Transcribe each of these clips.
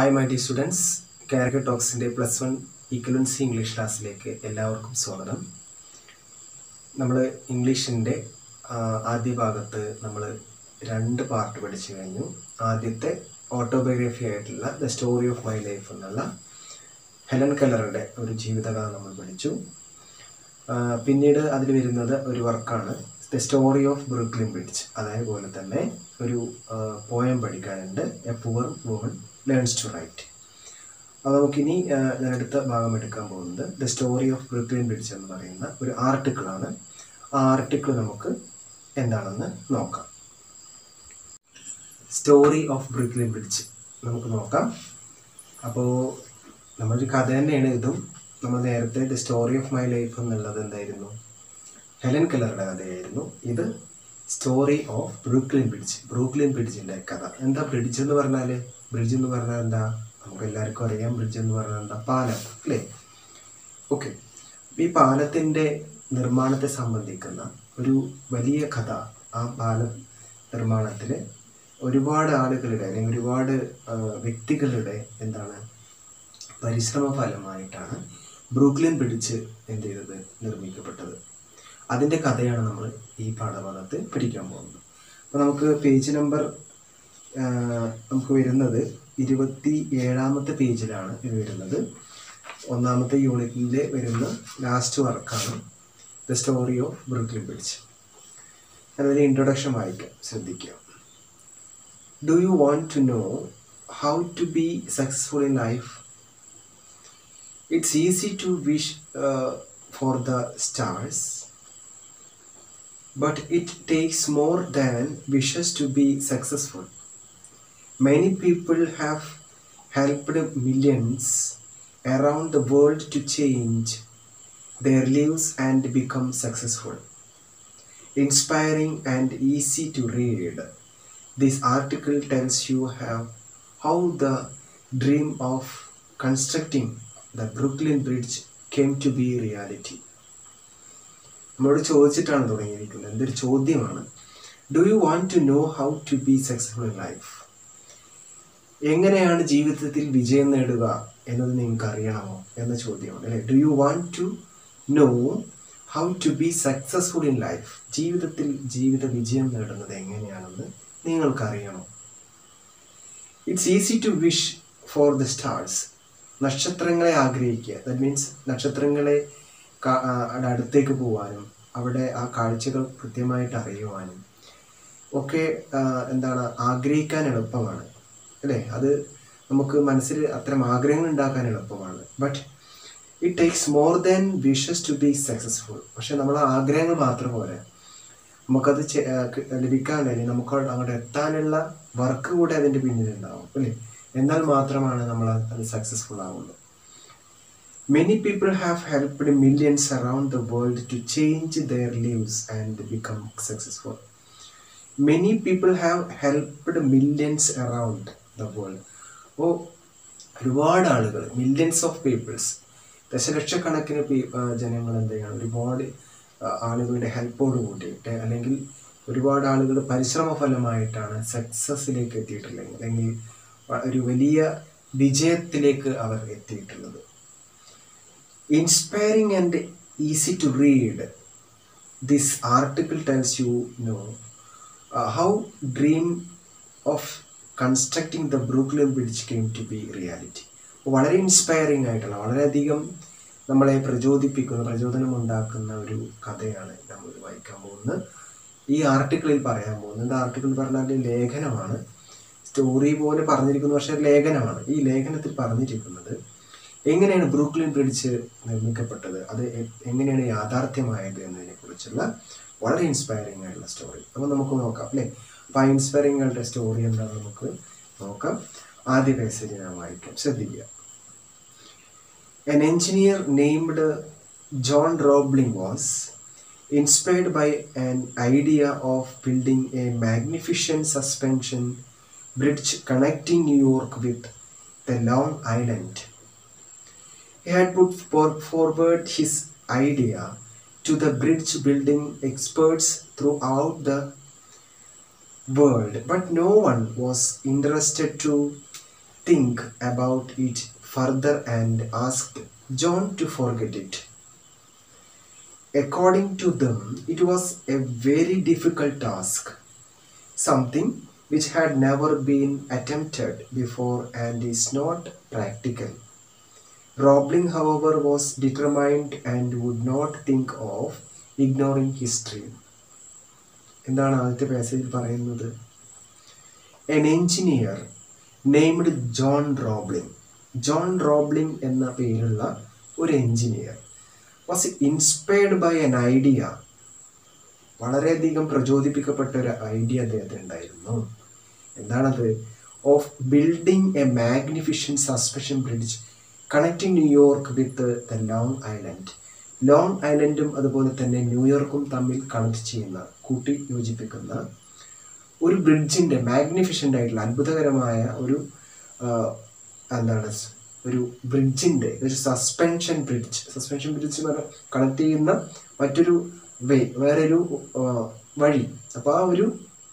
Hi my dear students കാരക്ക ടോക്സിൻ്റെ plus one equivalency English ക്ലാസ്സിലേക്ക് എല്ലാവർക്കും സ്വാഗതം നമ്മൾ ഇംഗ്ലീഷിൻ്റെ ആദ്യ ഭാഗത്ത് നമ്മൾ രണ്ട് പാർട്ട് പഠിച്ചു കഴിഞ്ഞു ആദ്യത്തെ ഓട്ടോബയോഗ്രഫി ആയിട്ടുള്ള the story of my life എന്നുള്ള ഹെലൻ കെല്ലറുടെ ഒരു ജീവിതകഥ നമ്മൾ പഠിച്ചു ആ, പിന്നീട് അതിൽ വരുന്നത് ഒരു വർക്കാണ് the story of Brooklyn bridge അതേപോലെ തന്നെ ഒരു പോയം പഠിക്കാനുണ്ട് a poor woman learns to write അപ്പോൾ നമുക്കിനി ആ, ഞാൻ അടുത്ത ഭാഗം എടുക്കാൻ പോകുന്നത് the story of Brooklyn bridge എന്ന് പറയുന്ന ഒരു ആർട്ടിക്കിളാണ് ആ ആർട്ടിക്കിൾ നമുക്ക് എന്താണെന്ന് നോക്കാം സ്റ്റോറി ഓഫ് ബ്രൂക്ലിൻ ബ്രിഡ്ജ് നമുക്ക് നോക്കാം അപ്പോൾ നമ്മളൊരു കഥ തന്നെയാണ് ഇതും നമ്മൾ നേരത്തെ the story of my life എന്നുള്ളത് എന്തായിരുന്നു ഹെലൻ കെല്ലറുടെ കഥയായിരുന്നു ഇത് story of Brooklyn bridge Brooklyn ബ്രിഡ്ജിൻ്റെ കഥ എന്താ ബ്രിഡ്ജ് എന്ന് പറഞ്ഞാൽ ബ്രിഡ്ജ് എന്ന് പറഞ്ഞാൽ എന്താ നമുക്ക് എല്ലാവർക്കും അറിയാം ബ്രിഡ്ജ് എന്ന് പറഞ്ഞാൽ എന്താ പാലം അല്ലേ ഓക്കെ ഈ പാലത്തിൻ്റെ നിർമ്മാണത്തെ സംബന്ധിക്കുന്ന ഒരു വലിയ കഥ ആ പാലം നിർമ്മാണത്തിൽ ഒരുപാട് ആളുകളുടെ അല്ലെങ്കിൽ ഒരുപാട് ആ, വ്യക്തികളുടെ എന്താണ് പരിശ്രമ ഫലമായിട്ടാണ് ബ്രൂക്ലിൻ ബ്രിഡ്ജ് എന്ത് ചെയ്തത് നിർമ്മിക്കപ്പെട്ടത് അതിൻ്റെ കഥയാണ് നമ്മൾ ഈ പാഠഭാഗത്ത് പഠിക്കാൻ പോകുന്നത് അപ്പോൾ നമുക്ക് പേജ് നമ്പർ നമുക്ക് വരുന്നത് ഇരുപത്തി ഏഴാമത്തെ പേജിലാണ് ഇത് വരുന്നത് ഒന്നാമത്തെ യൂണിറ്റിൽ വരുന്ന ലാസ്റ്റ് വർക്കാണ് the story of Brooklyn bridge അതിൻ്റെ ഇൻട്രൊഡക്ഷൻ വായിക്കാം ശ്രദ്ധിക്കുക do you want to know how to be successful in life It's easy to wish uh, for the stars, but it takes more than wishes to be successful. Many people have helped millions around the world to change their lives and become successful. Inspiring and easy to read. This article tells you how, how the dream of constructing the Brooklyn Bridge came to be reality. നമ്മളോട് ചോദിച്ചിട്ടാണ് തുടങ്ങിയിരിക്കുന്നത് എന്തൊരു ചോദ്യമാണ് do you want to know how to be successful in life എങ്ങനെയാണ് ജീവിതത്തിൽ വിജയം നേടുക എന്നത് നിങ്ങൾക്ക് അറിയണമോ എന്ന ചോദ്യമാണ് അല്ലെ do you want to know how to be successful in life ജീവിതത്തിൽ ജീവിത വിജയം നേടുന്നത് എങ്ങനെയാണെന്ന് നിങ്ങൾക്കറിയണോ it's easy to wish for the stars നക്ഷത്രങ്ങളെ ആഗ്രഹിക്കുക ദറ്റ് മീൻസ് നക്ഷത്രങ്ങളെ കാ- ആ, ടെ അടുത്തേക്ക് പോവാനും അവിടെ ആ കാഴ്ചകൾ കൃത്യമായിട്ട് അറിയുവാനും ഒക്കെ ആ, എന്താണ് ആഗ്രഹിക്കാൻ എളുപ്പമാണ് അല്ലേ അത് നമുക്ക് മനസ്സിൽ അത്തരം ആഗ്രഹങ്ങൾ ഉണ്ടാക്കാൻ എളുപ്പമാണ് but it takes more than wishes to be successful പക്ഷെ നമ്മൾ ആഗ്രഹങ്ങൾ മാത്രം പോരെ നമുക്കത് ചെ- ആ, ക- ലഭിക്കാൻ അല്ലെങ്കിൽ നമുക്ക് അങ്ങോട്ട് എത്താനുള്ള വർക്ക് കൂടെ അതിൻ്റെ പിന്നിലുണ്ടാവും അല്ലേ എന്നാൽ മാത്രമാണ് നമ്മൾ അത് സക്സസ്ഫുൾ ആവുള്ളൂ many people have helped millions around the world to change their lives and become successful many people have helped millions around the world അപ്പോൾ ഒരുപാട് ആളുകൾ മില്യൻസ് ഓഫ് പീപ്പിൾസ് ദശലക്ഷക്കണക്കിന് പീ- ആ, ജനങ്ങൾ എന്ത് ചെയ്യണം ഒരുപാട് ആ, ആളുകളുടെ ഹെൽപ്പോട് കൂടിയിട്ട് അല്ലെങ്കിൽ ഒരുപാട് ആളുകൾ പരിശ്രമ ഫലമായിട്ടാണ് സക്സസ്സിലേക്ക് എത്തിയിട്ടുള്ളത് അല്ലെങ്കിൽ വ- ഒരു വലിയ വിജയത്തിലേക്ക് അവർ എത്തിയിട്ടുള്ളത് inspiring and easy to read this article tells you know how dream of constructing the Brooklyn bridge came to be reality വളരെ ഇൻസ്പയറിംഗ് ആയിട്ടുള്ള വളരെയധികം നമ്മളെ പ്രചോദിപ്പിക്കുന്ന പ്രചോദനം ഉണ്ടാക്കുന്ന ഒരു കഥയാണ് നമ്മൾ വായിക്കാൻ പോകുന്നത് ഈ ആർട്ടിക്കിളിൽ പറയാൻ പോകുന്നത് ആർട്ടിക്കിൾ പറഞ്ഞാൽ ലേഖനമാണ് സ്റ്റോറി പോലെ പറഞ്ഞിരിക്കുന്നു പക്ഷേ ലേഖനമാണ് ഈ ലേഖനത്തിൽ പറഞ്ഞിരിക്കുന്നത് എങ്ങനെയാണ് ബ്രൂക്ലിൻ ബ്രിഡ്ജ് നിർമ്മിക്കപ്പെട്ടത് അത് എ- എങ്ങനെയാണ് യാഥാർത്ഥ്യമായത് എന്നതിനെ കുറിച്ചുള്ള വളരെ ഇൻസ്പയറിംഗ് ആയിട്ടുള്ള സ്റ്റോറി അപ്പോൾ നമുക്ക് നോക്കാം അല്ലേ അപ്പോൾ ആ ഇൻസ്പയറിംഗ് ആയിട്ടുള്ള സ്റ്റോറി എന്താണെന്ന് നമുക്ക് നോക്കാം ആദ്യ പേസേജ് ഞാൻ വായിക്കാം ശ്രദ്ധിക്കുക An engineer named John Roebling was inspired by an idea of building a magnificent suspension bridge connecting New York with the Long Island. He had put for- forward his idea to the bridge building experts throughout the world, but no one was interested to think about it further and asked John to forget it. According to them, it was a very difficult task, something which had never been attempted before and is not practical. Roebling, however, was determined and would not think of ignoring history. എന്താണ് ആദ്യത്തെ പാസേജിൽ പറയുന്നത് an engineer named John Roebling John Roebling എന്ന പേരുള്ള ഒരു engineer was inspired by an idea വളരെയധികം പ്രചോദിപ്പിക്കപ്പെട്ട ഒരു ഐഡിയ അദ്ദേഹത്തിന് ഉണ്ടായിരുന്നു എന്താണത് of building a magnificent suspension bridge connecting New York with the Long Island Long ഐലൻഡും അതുപോലെ തന്നെ ന്യൂയോർക്കും തമ്മിൽ കണക്ട് ചെയ്യുന്ന കൂട്ടി യോജിപ്പിക്കുന്ന ഒരു ബ്രിഡ്ജിൻ്റെ മാഗ്നിഫിഷ്യൻ്റ് ആയിട്ടുള്ള അത്ഭുതകരമായ ഒരു ആ, എന്താണ് സ് ഒരു ബ്രിഡ്ജിൻ്റെ ഒരു സസ്പെൻഷൻ ബ്രിഡ്ജ് സസ്പെൻഷൻ ബ്രിഡ്ജ് എന്ന് പറഞ്ഞാൽ കണക്ട് ചെയ്യുന്ന മറ്റൊരു വേ വേറൊരു ആ, വഴി അപ്പോൾ ആ ഒരു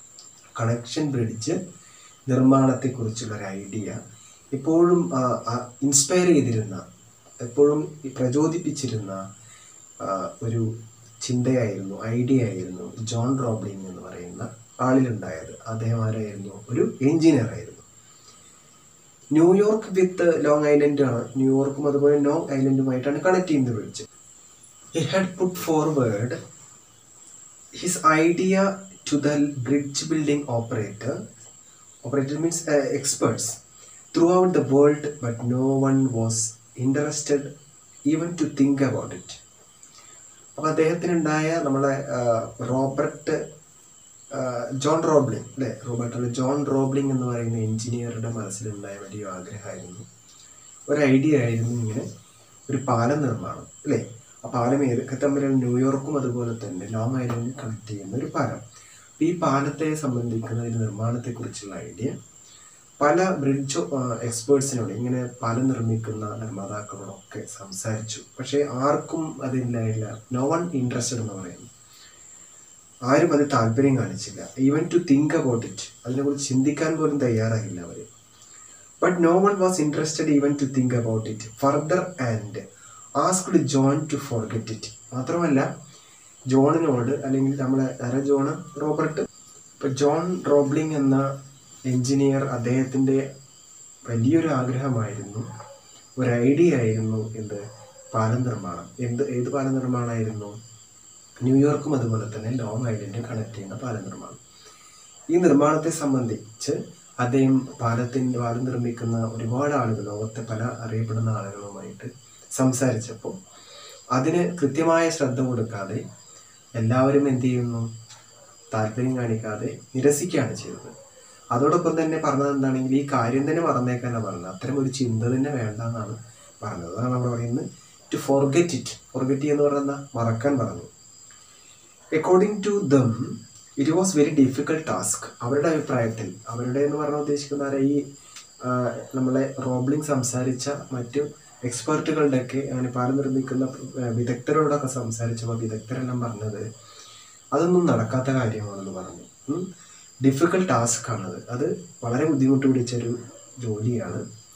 കണക്ഷൻ ബ്രിഡ്ജ് നിർമ്മാണത്തെക്കുറിച്ചുള്ള ഒരു ഐഡിയ എപ്പോഴും ഇൻസ്പയർ ചെയ്തിരുന്ന എപ്പോഴും ഈ പ്രചോദിപ്പിച്ചിരുന്ന ആ, ഒരു ചിന്തയായിരുന്നു ഐഡിയ ആയിരുന്നു ജോൺ റോബ്ലിംഗ് എന്ന് പറയുന്ന ആളിലുണ്ടായത് അദ്ദേഹം ആരായിരുന്നു ഒരു എഞ്ചിനീയർ ആയിരുന്നു ന്യൂയോർക്ക് വിത്ത് ലോങ് ഐലൻഡ് ആണ് ന്യൂയോർക്കും അതുപോലെ ലോങ് ഐലൻഡുമായിട്ടാണ് കണക്ട് ചെയ്യുന്നത് bridge he had put forward his idea to the bridge building operator operator means experts throughout the world but no one was interested even to think about it അപ്പോൾ അദ്ദേഹത്തിനുണ്ടായ നമ്മളെ ആ, Robert ആ, John Roebling അല്ലേ Robert അല്ല John Roebling എന്ന് പറയുന്ന എഞ്ചിനീയറുടെ മനസ്സിലുണ്ടായ വലിയ ആഗ്രഹമായിരുന്നു ഒരു ഐഡിയ ആയിരുന്നു ഇങ്ങനെ ഒരു പാലം നിർമ്മാണം അല്ലേ ആ പാലം ഏതൊക്കെ തമ്മിലാണ് ന്യൂയോർക്കും അതുപോലെ തന്നെ ലോങ് ഐലൻഡ് കണക്ട് ചെയ്യുന്ന ഒരു പാലം അപ്പോൾ ഈ പാലത്തെ സംബന്ധിക്കുന്ന ഒരു നിർമ്മാണത്തെക്കുറിച്ചുള്ള ഐഡിയ പല ബ്രിഡ്ജ് എക്സ്പേർട്സിനോട് ഇങ്ങനെ പാലം നിർമ്മിക്കുന്ന നിർമ്മാതാക്കളോടൊക്കെ സംസാരിച്ചു പക്ഷേ ആർക്കും അതില്ലായില്ല നോ വൺ ഇൻട്രസ്റ്റഡ് എന്ന് പറയുന്നു ആരും അത് താല്പര്യം കാണിച്ചില്ല even to think about it അതിനെക്കുറിച്ച് ചിന്തിക്കാൻ പോലും തയ്യാറായില്ല അവർ but no one was interested even to think about it further and asked John to forget it മാത്രമല്ല ജോണിനോട് അല്ലെങ്കിൽ നമ്മളെ ആരാ ജോണ് റോബർട്ട് ഇപ്പൊ ജോൺ റോബ്ലിംഗ് എന്ന എഞ്ചിനീയർ അദ്ദേഹത്തിന്റെ വലിയൊരു ആഗ്രഹമായിരുന്നു ഒരു ഐഡിയ ആയിരുന്നു എന്ത് പാലം നിർമ്മാണം എന്ത് ഏത് പാലം നിർമ്മാണമായിരുന്നു ന്യൂയോർക്കും അതുപോലെ തന്നെ ലോങ് ഐലൻഡും കണക്ട് ചെയ്യുന്ന പാലം നിർമ്മാണം ഈ നിർമ്മാണത്തെ സംബന്ധിച്ച് അദ്ദേഹം പാലത്തിൻ്റെ പാലം നിർമ്മിക്കുന്ന ഒരുപാട് ആളുകൾ ലോകത്തെ പല അറിയപ്പെടുന്ന ആളുകളുമായിട്ട് സംസാരിച്ചപ്പോൾ അതിന് കൃത്യമായ ശ്രദ്ധ കൊടുക്കാതെ എല്ലാവരും എന്ത് ചെയ്യുന്നു താല്പര്യം കാണിക്കാതെ നിരസിക്കുകയാണ് ചെയ്തത് അതോടൊപ്പം തന്നെ പറഞ്ഞത് എന്താണെങ്കിൽ ഈ കാര്യം തന്നെ മറന്നേക്കാനാണ് പറഞ്ഞത് അത്തരം ഒരു ചിന്ത തന്നെ വേണ്ട എന്നാണ് പറഞ്ഞത് അതാണ് നമ്മൾ പറയുന്നത് ടു ഫോർഗെറ്റ് ഇറ്റ് ഫോർഗെറ്റ് എന്ന് പറഞ്ഞാൽ എന്താ മറക്കാൻ പറഞ്ഞു according to them it was very difficult task അവരുടെ അഭിപ്രായത്തിൽ അവരുടെ എന്ന് പറഞ്ഞാൽ ഉദ്ദേശിക്കുന്ന ആരാ ഈ ആ, നമ്മളെ റോബ്ലിംഗ് സംസാരിച്ച മറ്റു എക്സ്പെർട്ടുകളുടെയൊക്കെ അങ്ങനെ പാലം നിർമ്മിക്കുന്ന ആ, വിദഗ്ധരോടൊക്കെ സംസാരിച്ചപ്പോൾ വിദഗ്ധരെല്ലാം പറഞ്ഞത് അതൊന്നും നടക്കാത്ത കാര്യമാണെന്ന് പറഞ്ഞു ഡിഫിക്കൽട്ട് ടാസ്ക് ആണത് അത് വളരെ ബുദ്ധിമുട്ട് പിടിച്ചൊരു ജോലിയാണ്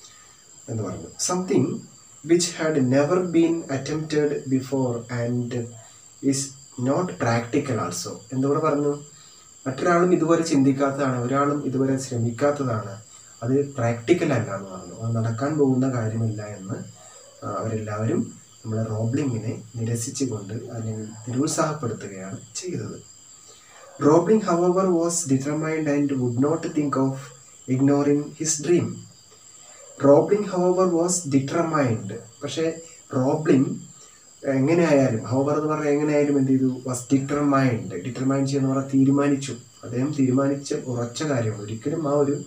എന്ന് പറഞ്ഞു something which had never been attempted before and is not practical also എന്തുകൂടെ പറഞ്ഞു മറ്റൊരാളും ഇതുവരെ ചിന്തിക്കാത്തതാണ് ഒരാളും ഇതുവരെ ശ്രമിക്കാത്തതാണ് അത് പ്രാക്ടിക്കൽ അല്ല എന്ന് പറഞ്ഞു അത് നടക്കാൻ പോകുന്ന കാര്യമില്ല എന്ന് ആ, അവരെല്ലാവരും നമ്മളെ റോബ്ലിങ്ങിനെ നിരസിച്ചുകൊണ്ട് അല്ലെങ്കിൽ നിരുത്സാഹപ്പെടുത്തുകയാണ് ചെയ്തത് Roebling however was determined and would not think of ignoring his dream Roebling however was determined പക്ഷേ റോബ്ലിംഗ് എങ്ങനെയായാലും ഹവർ എന്ന് പറഞ്ഞാൽ എങ്ങനെയായാലും എന്ത് ചെയ്തു വാസ് ഡിറ്റർമൈൻഡ് ഡിറ്റർമൈൻ ചെയ്യുന്ന പറഞ്ഞാൽ തീരുമാനിച്ചു അദ്ദേഹം തീരുമാനിച്ച ഉറച്ച കാര്യമാണ് ഒരിക്കലും ആ ഒരു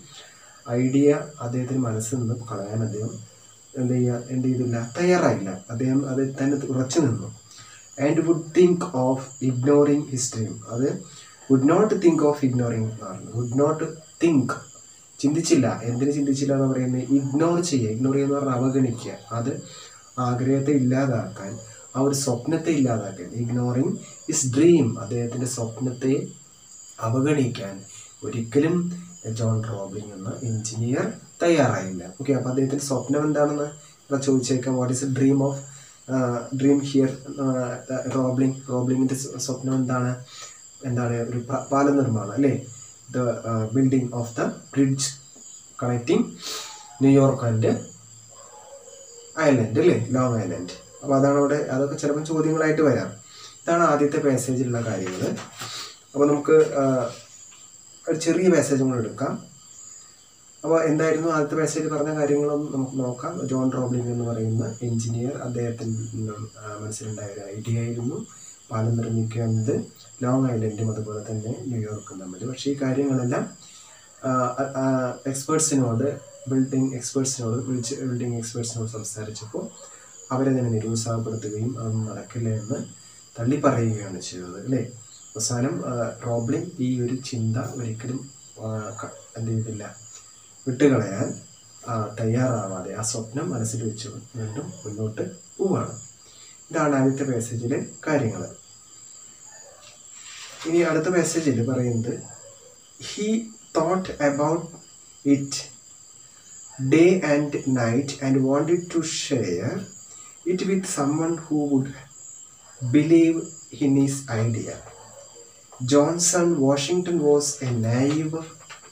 ഐഡിയ അദ്ദേഹത്തിന് മനസ്സിൽ നിന്ന് കളയാൻ അദ്ദേഹം എന്ത് ചെയ്യുക എന്ത് ചെയ്തില്ല തയ്യാറായില്ല അദ്ദേഹം അത് തന്നെ ഉറച്ചു നിന്നു and would think of ignoring his dream അത് would not think of ignoring എന്ന് പറഞ്ഞു വുഡ് നോട്ട് തിങ്ക് ചിന്തിച്ചില്ല എന്തിനു ചിന്തിച്ചില്ല എന്ന് പറയുന്നത് ഇഗ്നോർ ചെയ്യുക ഇഗ്നോർ ചെയ്യുക എന്ന് പറഞ്ഞാൽ അവഗണിക്കുക അത് ആഗ്രഹത്തെ ഇല്ലാതാക്കാൻ ആ ഒരു സ്വപ്നത്തെ ഇല്ലാതാക്കാൻ ഇഗ്നോറിങ് ഹിസ് ഡ്രീം അദ്ദേഹത്തിൻ്റെ സ്വപ്നത്തെ അവഗണിക്കാൻ ഒരിക്കലും ജോൺ റോബ്ലിംഗ് എന്ന എഞ്ചിനീയർ തയ്യാറായില്ല ഓക്കെ അപ്പോൾ അദ്ദേഹത്തിൻ്റെ സ്വപ്നം എന്താണെന്ന് ഇവിടെ ചോദിച്ചേക്കാം what is a dream of dream here Roebling റോബ്ലിങ്ങിൻ്റെ സ്വപ്നം എന്താണ് എന്താണ് ഒരു പ- പാല നിർമ്മാണം അല്ലേ the building of the bridge connecting New York and Island അല്ലേ ലോങ് ഐലൻഡ് അപ്പോൾ അതാണ് അവിടെ അതൊക്കെ ചിലപ്പോൾ ചോദ്യങ്ങളായിട്ട് വരാം ഇതാണ് ആദ്യത്തെ പാസേജിലുള്ള കാര്യങ്ങൾ അപ്പോൾ നമുക്ക് ആ, ഒരു ചെറിയ പാസേജും കൂടെ എടുക്കാം അപ്പോൾ എന്തായിരുന്നു ആദ്യത്തെ പാസേജ് പറഞ്ഞ കാര്യങ്ങളൊന്നും നമുക്ക് നോക്കാം ജോൺ റോബ്ലിംഗ് എന്ന് പറയുന്ന എഞ്ചിനീയർ അദ്ദേഹത്തിൻ്റെ നിന്നും, ആ, മനസ്സിലുണ്ടായ ഒരു ഐഡിയ ആയിരുന്നു പാലം നിർമ്മിക്കുന്നത് ലോങ് ഐലൻഡും അതുപോലെ തന്നെ ന്യൂയോർക്കും തമ്മിൽ പക്ഷേ ഈ കാര്യങ്ങളെല്ലാം എക്സ്പേർട്സിനോട് ബിൽഡിംഗ് എക്സ്പേർട്സിനോട് വിളിച്ച് ബിൽഡിംഗ് എക്സ്പേർട്സിനോട് സംസാരിച്ചപ്പോൾ അവരതിനെ നിരുത്സാഹപ്പെടുത്തുകയും അതൊന്നും നടക്കില്ല എന്ന് തള്ളി പറയുകയാണ് ചെയ്തത് അല്ലേ അവസാനം ആ, റോബ്ലിംഗ് ഈ ഒരു ചിന്ത ഒരിക്കലും ആ, ക- എന്ത് ചെയ്തില്ല വിട്ടുകളയാൻ ആ, തയ്യാറാവാതെ ആ സ്വപ്നം മനസ്സിൽ വെച്ച് വീണ്ടും മുന്നോട്ട് പോവാണ് ഇതാണ് ആദ്യത്തെ പാസേജിലെ കാര്യങ്ങൾ ഇനി അടുത്ത പാസേജിൽ പറയുന്നത് he thought about it day and night and wanted to share it with someone who would believe in his idea Johnson Washington was a naive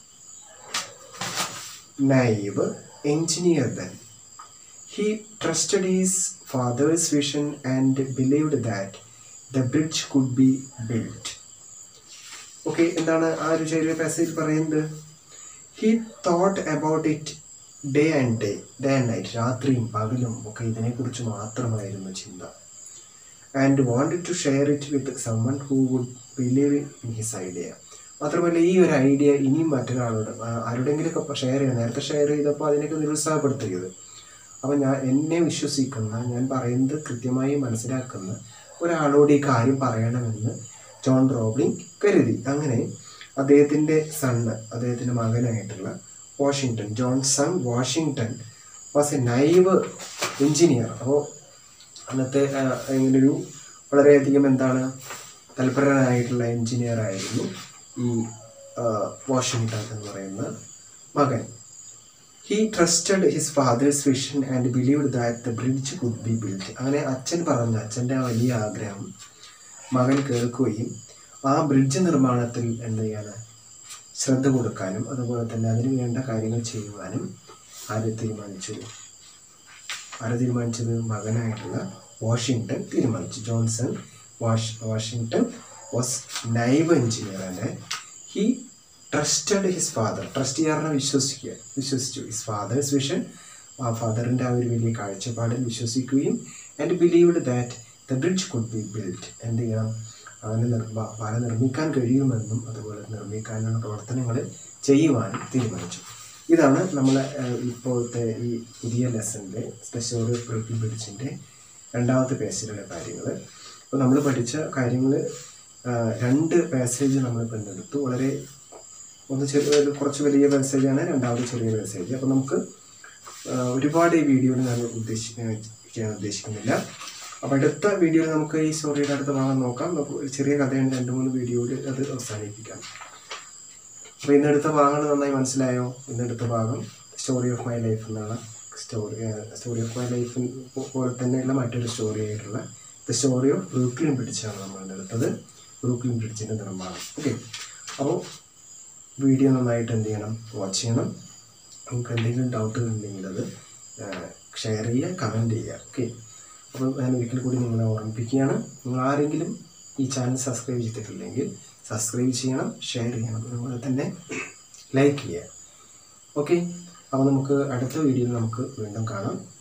naive engineer then. He trusted his father's vision and believed that the bridge could be built. Okay എന്താണ് ആ ഒരു ചെറിയ passage പറയുന്നത് he thought about it day and day day and night രാത്രിയും പകലും ഒക്കെ ഇതിനെക്കുറിച്ച് മാത്രമായിരുന്നു ചിന്ത and wanted to share it with someone who would believe in his idea മാത്രമല്ല ഈ ഒരു ഐഡിയ ഇനിയും മറ്റൊരാളോട് ആ, ആരുടെങ്കിലുമൊക്കെ ഷെയർ ചെയ്യാം നേരത്തെ ഷെയർ ചെയ്തപ്പോൾ അതിനൊക്കെ നിരുത്സാഹപ്പെടുത്തരുത് അപ്പം ഞാൻ എന്നെ വിശ്വസിക്കുന്ന ഞാൻ പറയുന്നത് കൃത്യമായി മനസ്സിലാക്കുന്ന ഒരാളോട് ഈ കാര്യം പറയണമെന്ന് ജോൺ റോബ്ലിംഗ് കരുതി അങ്ങനെ അദ്ദേഹത്തിൻ്റെ സണ്ണ് അദ്ദേഹത്തിൻ്റെ മകനായിട്ടുള്ള Washington John son Washington was a naive engineer അപ്പോൾ അന്നത്തെ ആ, ഇങ്ങനൊരു വളരെയധികം എന്താണ് തൽപരനായിട്ടുള്ള എഞ്ചിനീയർ ആയിരുന്നു ഈ ആ, വാഷിങ്ടൺ എന്ന് പറയുന്ന മകൻ he trusted his father's vision and believed that the bridge could be built അങ്ങനെ അച്ഛൻ പറഞ്ഞ അച്ഛൻ്റെ ആ വലിയ ആഗ്രഹം മകൻ കേൾക്കുകയും ആ ബ്രിഡ്ജ് നിർമ്മാണത്തിൽ എന്ത് ചെയ്യാൻ ശ്രദ്ധ കൊടുക്കാനും അതുപോലെ തന്നെ അതിന് വേണ്ട കാര്യങ്ങൾ ചെയ്യുവാനും ആര് തീരുമാനിച്ചു ആര് തീരുമാനിച്ചത് മകനായിട്ടുള്ള വാഷിങ്ടൺ തീരുമാനിച്ചു Johnson Wash Washington was naive engineer and he trusted his father trust ചെയ്യാറിനെ വിശ്വസിക്കുക വിശ്വസിച്ചു ഹിസ് ഫാദേഴ്സ് വിഷൻ ആ ഫാദറിൻ്റെ ആ ഒരു വലിയ കാഴ്ചപ്പാടിൽ വിശ്വസിക്കുകയും and believed that the bridge could be built എന്ത് ചെയ്യണം അവന് നിർമ്മ പാല നിർമ്മിക്കാൻ കഴിയുമെന്നും അതുപോലെ നിർമ്മിക്കാനുള്ള പ്രവർത്തനങ്ങൾ ചെയ്യുവാനും തീരുമാനിച്ചു ഇതാണ് നമ്മൾ ഇപ്പോഴത്തെ ഈ പുതിയ ലെസണിൻ്റെ സ്പെഷ്യൽ ബ്രൂക്കിംഗ് ബ്രിഡ്ജിൻ്റെ രണ്ടാമത്തെ പേജിലുള്ള കാര്യങ്ങൾ അപ്പോൾ നമ്മൾ പഠിച്ച കാര്യങ്ങൾ രണ്ട് പാസേജ് നമ്മൾ പിന്നെടുത്തു വളരെ ഒന്ന് ചെറിയ ഒരു കുറച്ച് വലിയ പാസേജാണ് രണ്ടാമത് ചെറിയ പാസേജ് അപ്പോൾ നമുക്ക് ആ, ഒരുപാട് ഈ വീഡിയോയിൽ ഞാൻ ഉദ്ദേശി ആ, ചെയ്യാൻ ഉദ്ദേശിക്കുന്നില്ല അപ്പോൾ അടുത്ത വീഡിയോയിൽ നമുക്ക് ഈ സ്റ്റോറിയുടെ അടുത്ത ഭാഗം നോക്കാം നമുക്ക് ഒരു ചെറിയ കഥയാണ് രണ്ട് മൂന്ന് വീഡിയോയിൽ അത് അവസാനിപ്പിക്കാം അപ്പോൾ ഇന്നെടുത്ത ഭാഗങ്ങൾ നന്നായി മനസ്സിലായോ ഇന്നെടുത്ത ഭാഗം സ്റ്റോറി ഓഫ് മൈ ലൈഫ് എന്നുള്ള story story of my life പോലെ തന്നെയുള്ള മറ്റൊരു സ്റ്റോറി ആയിട്ടുള്ള ദ സ്റ്റോറി ഓഫ് ബ്രൂക്ലിൻ ബ്രിഡ്ജാണ് നമ്മൾ എടുത്തത് ബ്രൂക്ലിൻ ബ്രിഡ്ജിൻ്റെ നിർമ്മാണം ഓക്കെ അപ്പോൾ വീഡിയോ നന്നായിട്ട് എന്ത് ചെയ്യണം വാച്ച് ചെയ്യണം നിങ്ങൾക്ക് എന്തെങ്കിലും ഡൗട്ട് ഉണ്ടെങ്കിൽ അത് ഷെയർ ചെയ്യുക കമൻറ്റ് ചെയ്യുക ഓക്കെ അപ്പോൾ ഞാൻ ഒരിക്കൽ കൂടി നിങ്ങളെ ഓർമ്മിപ്പിക്കുകയാണ് നിങ്ങൾ ആരെങ്കിലും ഈ ചാനൽ സബ്സ്ക്രൈബ് ചെയ്തിട്ടില്ലെങ്കിൽ സബ്സ്ക്രൈബ് ചെയ്യണം ഷെയർ ചെയ്യണം അതുപോലെ തന്നെ ലൈക്ക് ചെയ്യുക ഓക്കെ അപ്പോൾ നമുക്ക് അടുത്ത വീഡിയോയിൽ നമുക്ക് വീണ്ടും കാണാം